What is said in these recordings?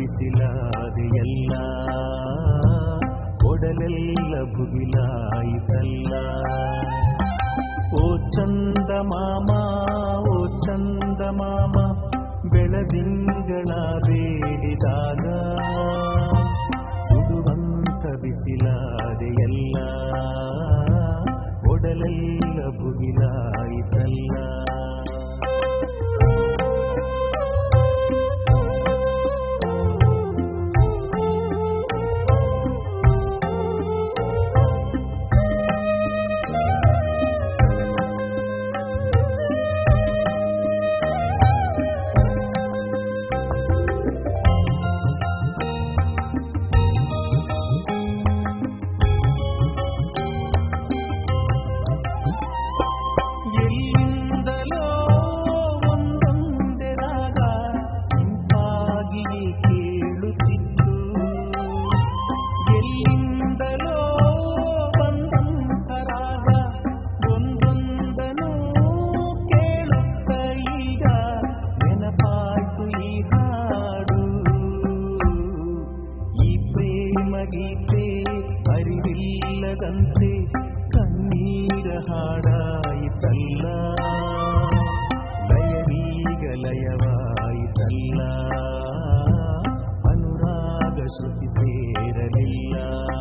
ಬಿಸಿಲಾದೆಯಲ್ಲ ಒಡಲೆಲ್ಲ ಭುಗಿಲಾಯಿತಲ್ಲ ಓ ಚಂದ ಮಾಮ ಓ ಚಂದ ಮಾಮ ಬೆಳದಿಂಗಳ ಬೇಡಿದಾಗ ಸುಡುವಂತ ಬಿಸಿಲಾದೆಯಲ್ಲ ಒಡಲೆಲ್ಲ ಭುಗಿಲಾಯಿತಲ್ಲ ಎಲ್ಲಿಂದಲೋ ಒಂದೊಂದೇ ರಾಗ ಇಂಪಾಗಿಯೇ ಕೇಳುತ್ತಿತ್ತು ಎಲ್ಲಿಂದಲೋ ಬಂದಂತ ರಾಗ ಒಂದೊಂದನು ಕೇಳುತ್ತ ಈಗ ನೆನಪಾಯ್ತು ಈ ಹಾಡು ಈ ಪ್ರೇಮ ಗೀತೆ ಅರಿವಿಲ್ಲದಂತೆ ಕಣ್ಣೀರ ಹಾಡಾಯಿತಲ್ಲ ಲಯವೀಗ ಲಯವಾಯಿತಲ್ಲ ಅನುರಾಗ ಶ್ರುತಿ ಸೇರಲಿಲ್ಲ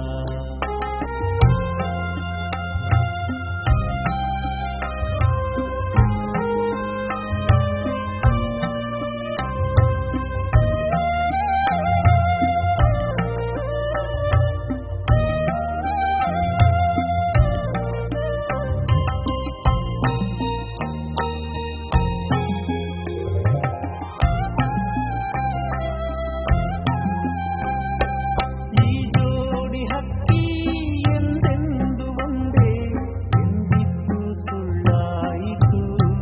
ಈ ಜೋಡಿ ಹಕ್ಕಿ ಎಂದೆಂದು ಒಂದೇ ಎಂದಿದ್ದು ಸುಳ್ಳಾಯಿತು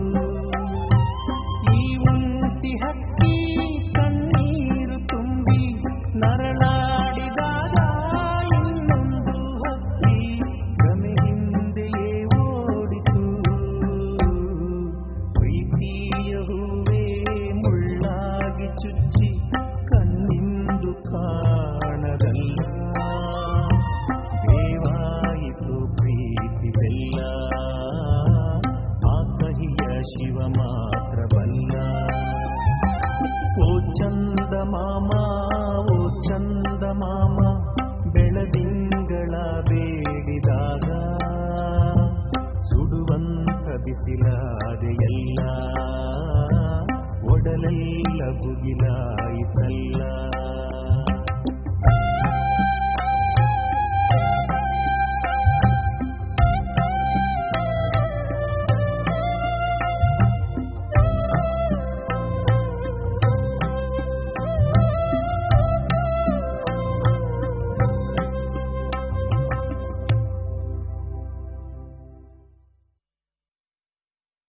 ಈ ಒಂಟಿ ಹಕ್ಕಿ ಕಣ್ಣೀರು ತುಂಬಿ ನರಳಾಡಿದಾಗ ಇನ್ನೊಂದು ಹಕ್ಕಿ ಗಮೆ ಹಿಂದೆಯೇ ಓಡಿತು ಪ್ರೀತಿಯ ಹೂವೇ ಮುಳ್ಳಾಗಿ ಚುಚ್ಚಿ ಕಣ್ಣಿಂದು ಕಾಣದಲ್ಲ ದೇವಾಯಿತು ಪ್ರೀತಿ ಬೆಲ್ಲ ಆ ಕಹಿಯ ಶಿವ ಮಾತ್ರ ಬಲ್ಲ ಓ ಚಂದ ಮಾಮ ಓ ಚಂದ ಮಾಮ ಬೆಳದಿಂಗಳ ಬೇಡಿದಾಗ ಸುಡುವಂತ ಬಿಸಿಲಾದೆಯಲ್ಲ ಒಡಲೆಲ್ಲ ಭುಗಿಲಾಯಿತಲ್ಲ